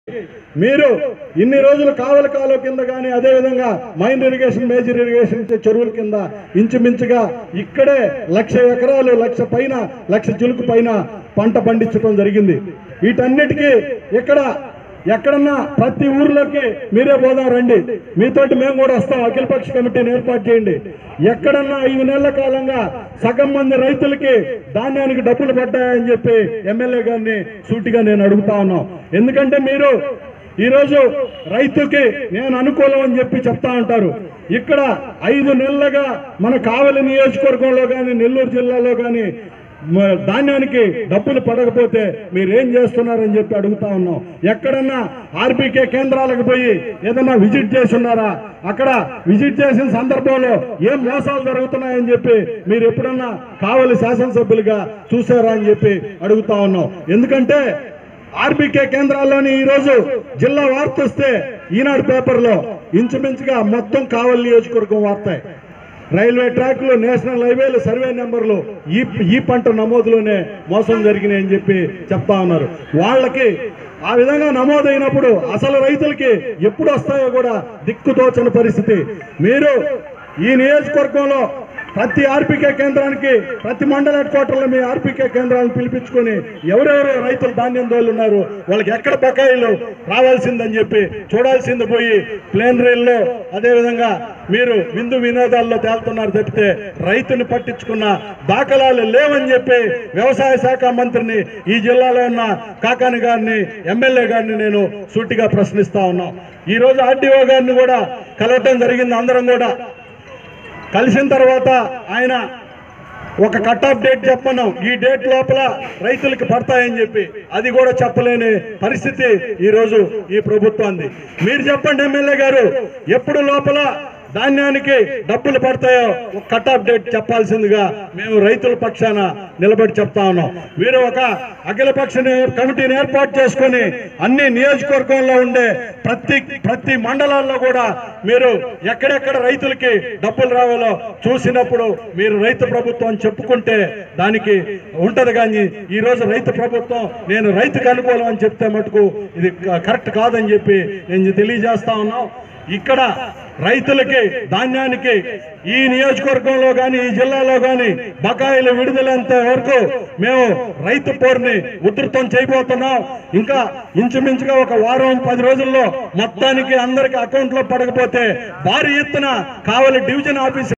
మీరు ఇన్ని రోజులు కావల కాలువ కింద కానీ అదేవిధంగా మైన్ ఇరిగేషన్ మేజర్ ఇరిగేషన్ చెరువుల కింద ఇంచుమించుగా ఇక్కడే లక్ష ఎకరాలు లక్ష పైన లక్ష చిలుకు పైన పంట పండించడం జరిగింది వీటన్నిటికీ ఇక్కడ ఎక్కడన్నా ప్రతి ఊర్లోకి మీరే పోదాం రండి మీతోటి మేము కూడా వస్తాం అఖిలపక్ష కమిటీని ఏర్పాటు చేయండి ఎక్కడన్నా ఐదు నెలల కాలంగా సగం మంది రైతులకి ధాన్యానికి డబ్బులు పడ్డాయని చెప్పి ఎమ్మెల్యే గారిని సూటిగా నేను అడుగుతా ఉన్నాం ఎందుకంటే మీరు ఈరోజు రైతుకి నేను అనుకూలం అని చెప్పి చెప్తా ఉంటారు ఇక్కడ ఐదు నెలలుగా మన కావలి నియోజకవర్గంలో కానీ నెల్లూరు జిల్లాలో కానీ మ- ధాన్యానికి డబ్బులు పడకపోతే మీరేం చేస్తున్నారని చెప్పి అడుగుతా ఉన్నాం ఎక్కడన్నా ఆర్బీకే కేంద్రాలకు పోయి ఏదన్నా విజిట్ చేసి ఉన్నారా అక్కడ విజిట్ చేసిన సందర్భంలో ఏం మోసాలు జరుగుతున్నాయని చెప్పి మీరు ఎప్పుడన్నా కావలి శాసనసభ్యులుగా చూసారా అని చెప్పి అడుగుతా ఉన్నాం ఎందుకంటే ఆర్బీకే కేంద్రాల్లోని ఈ రోజు జిల్లా వార్త వస్తే ఈనాడు పేపర్లో ఇంచుమించుగా మొత్తం కావలి నియోజకవర్గం వార్తాయి రైల్వే ట్రాక్లు నేషనల్ హైవేలు సర్వే నెంబర్లు ఈ ఈ పంట నమోదులోనే మోసం జరిగినాయి అని చెప్పి చెప్తా ఉన్నారు వాళ్ళకి ఆ విధంగా నమోదైనప్పుడు అసలు రైతులకి ఎప్పుడు వస్తాయో కూడా దిక్కుతోచని పరిస్థితి మీరు ఈ నియోజకవర్గంలో ప్రతి ఆర్పికే కేంద్రానికి ప్రతి మండల హెడ్ క్వార్టర్లో మీ ఆర్పికే కేంద్రాలను పిలిపించుకొని ఎవరెవరు రైతులు ధాన్యం దోళ్ళు ఉన్నారు వాళ్ళకి ఎక్కడ బకాయిలు రావాల్సిందని చెప్పి చూడాల్సింది పోయి ప్లేన్ రైల్లో అదేవిధంగా మీరు విందు వినోదాల్లో తేలుతున్నారు తప్పితే రైతుని పట్టించుకున్న దాఖలాలు లేవని చెప్పి వ్యవసాయ శాఖ మంత్రిని ఈ జిల్లాలో ఉన్న కాకాని గారిని ఎమ్మెల్యే గారిని నేను సూటిగా ప్రశ్నిస్తా ఉన్నాం ఈ రోజు ఆర్డీఓ గారిని కూడా కలవటం జరిగింది అందరం కూడా కలిసిన తర్వాత ఆయన ఒక కట్ ఆఫ్ డేట్ చెప్పన్నాం ఈ డేట్ లోపల రైతులకు పడతాయని చెప్పి అది కూడా చెప్పలేని పరిస్థితి ఈ రోజు ఈ ప్రభుత్వాన్ని మీరు చెప్పండి ఎమ్మెల్యే గారు ఎప్పుడు లోపల ధాన్యానికి డబ్బులు పడతాయో ఒక కట్ ఆఫ్ డేట్ చెప్పాల్సిందిగా మేము రైతుల పక్షాన నిలబడి చెప్తా ఉన్నాం మీరు ఒక అఖిల పక్ష కమిటీని ఏర్పాటు చేసుకొని అన్ని నియోజకవర్గంలో ఉండే ప్రతి ప్రతి మండలాల్లో కూడా మీరు ఎక్కడెక్కడ రైతులకి డబ్బులు రావాలో చూసినప్పుడు మీరు రైతు ప్రభుత్వం అని చెప్పుకుంటే దానికి ఉంటది కానీ ఈ రోజు రైతు ప్రభుత్వం నేను రైతుకు అనుకూలం అని చెప్తే మటుకు ఇది కరెక్ట్ కాదని చెప్పి నేను తెలియజేస్తా ఉన్నాం ఇక్కడ రైతులకి ధాన్యానికి ఈ నియోజకవర్గంలో కానీ ఈ జిల్లాలో కానీ బకాయిలు విడుదలంత వరకు మేము రైతు పోరుని ఉధృతం చేయబోతున్నాం ఇంకా ఇంచుమించుగా ఒక వారం పది రోజుల్లో మొత్తానికి అందరికి అకౌంట్లో పడకపోతే భారీ ఎత్తున కావలి డివిజన్ ఆఫీస్